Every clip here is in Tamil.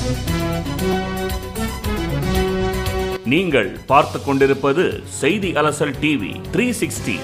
நீங்கள் பார்த்து கொண்டிருப்பது செய்தி அலசல் டிவி த்ரீ சிக்ஸ்டி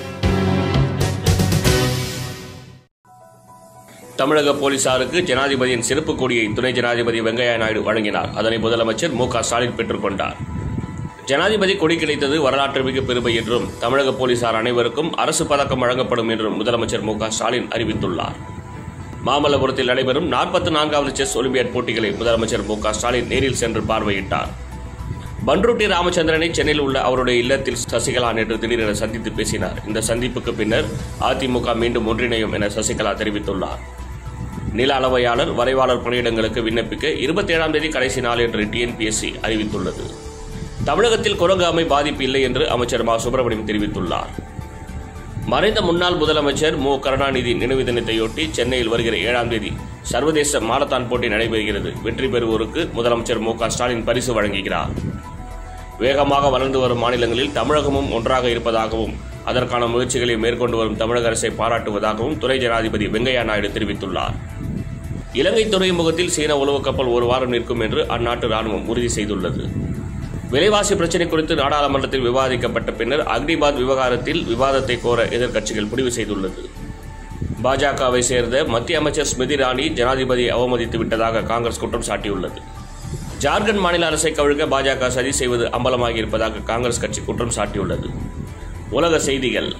தமிழக போலீசாருக்கு ஜனாதிபதியின் சிறப்பு கொடியை துணை ஜனாதிபதி வெங்கையா நாயுடு வழங்கினார் அதனை முதலமைச்சர் மு க ஸ்டாலின் பெற்றுக்கொண்டார் ஜனாதிபதி கொடி கிடைத்தது வரலாற்று மிகு பெருமை என்றும் தமிழக போலீசார் அனைவருக்கும் அரசு பதக்கம் வழங்கப்படும் என்றும் முதலமைச்சர் மு க ஸ்டாலின் அறிவித்துள்ளார் மாமல்லபுரத்தில் நடைபெறும் நாற்பத்தி நான்காவது செஸ் ஒலிம்பியாட் போட்டிகளை முதலமைச்சர் மு க ஸ்டாலின் நேரில் சென்று பார்வையிட்டார் பன்ருட்டி ராமச்சந்திரனை சென்னையில் உள்ள அவருடைய இல்லத்தில் சசிகலா நேற்று திடீரென சந்தித்து பேசினார் இந்த சந்திப்புக்கு பின்னர் அதிமுக மீண்டும் ஒன்றிணையும் என சசிகலா தெரிவித்துள்ளார் நில அளவையாளர் வரைவாளர் பணியிடங்களுக்கு விண்ணப்பிக்க இருபத்தி ஏழாம் தேதி கடைசி நாள் என்று டிஎன்பிஎஸ்சி அறிவித்துள்ளது தமிழகத்தில் குரங்காமை பாதிப்பு இல்லை என்று அமைச்சர் மா சுப்பிரமணியம் தெரிவித்துள்ளார் மறைந்த முன்னாள் முதலமைச்சர் மு கருணாநிதி நினைவு தினத்தையொட்டி சென்னையில் வருகிற ஏழாம் தேதி சர்வதேச மாரத்தான் போட்டி நடைபெறுகிறது வெற்றி பெறுவோருக்கு முதலமைச்சர் மு க ஸ்டாலின் பரிசு வழங்குகிறார் வேகமாக வளர்ந்து வரும் மாநிலங்களில் தமிழகமும் ஒன்றாக இருப்பதாகவும் அதற்கான முயற்சிகளை மேற்கொண்டு வரும் தமிழக அரசை பாராட்டுவதாகவும் துணை ஜனாதிபதி வெங்கையா நாயுடு தெரிவித்துள்ளார் இலங்கை துறைமுகத்தில் சீன உளவு கப்பல் ஒரு வாரம் நிற்கும் என்று அந்நாட்டு ராணுவம் உறுதி செய்துள்ளது விலைவாசி பிரச்சினை குறித்து நாடாளுமன்றத்தில் விவாதிக்கப்பட்ட பின்னர் அக்னிபாத் விவகாரத்தில் விவாதத்தை கோர எதிர்க்கட்சிகள் முடிவு செய்துள்ளது பாஜகவை சேர்ந்த மத்திய அமைச்சர் ஸ்மிருதி இரானி ஜனாதிபதியை அவமதித்து விட்டதாக காங்கிரஸ் குற்றம் சாட்டியுள்ளது ஜார்க்கண்ட் மாநில அரசை கவிழ்க்க பாஜக சதி செய்வது அம்பலமாகி இருப்பதாக காங்கிரஸ் கட்சி குற்றம் சாட்டியுள்ளது உலக செய்திகள்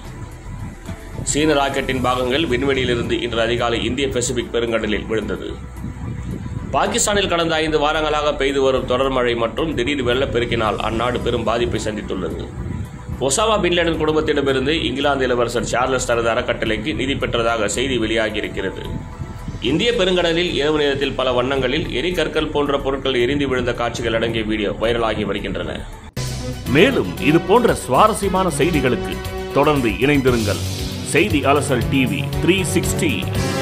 சீன ராக்கெட்டின் பாகங்கள் விண்வெளியிலிருந்து இன்று அதிகாலை இந்திய பசிபிக் பெருங்கடலில் விழுந்தது பாகிஸ்தானில் கடந்த ஐந்து வாரங்களாக பெய்து வரும் தொடர் மழை மற்றும் திடீர் வெள்ளப்பெருக்கினால் அந்நாடு பெரும் பாதிப்பை சந்தித்துள்ளது ஒசாமா பின்லேடன் குடும்பத்திடமிருந்து இங்கிலாந்து இளவரசர் சார்லஸ் தனது அறக்கட்டளைக்கு நிதி பெற்றதாக செய்தி வெளியாகியிருக்கிறது இந்திய பெருங்கடலில் இரவு நேரத்தில் பல வண்ணங்களில் எரிகற்கள் போன்ற பொருட்கள் எரிந்து விழுந்த காட்சிகள் அடங்கிய வீடியோ வைரலாகி வருகின்றன மேலும் இது போன்ற சுவாரஸ்யமான செய்திகளுக்கு தொடர்ந்து இணைந்திருங்கள் செய்தி அலசல் டிவி த்ரீ சிக்ஸ்டி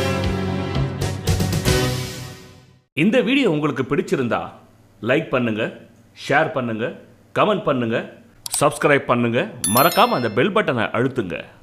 இந்த வீடியோ உங்களுக்கு பிடிச்சிருந்தா லைக் பண்ணுங்க ஷேர் பண்ணுங்க கமெண்ட் பண்ணுங்க சப்ஸ்கிரைப் பண்ணுங்க மறக்காம அந்த பெல் பட்டனை அழுத்துங்க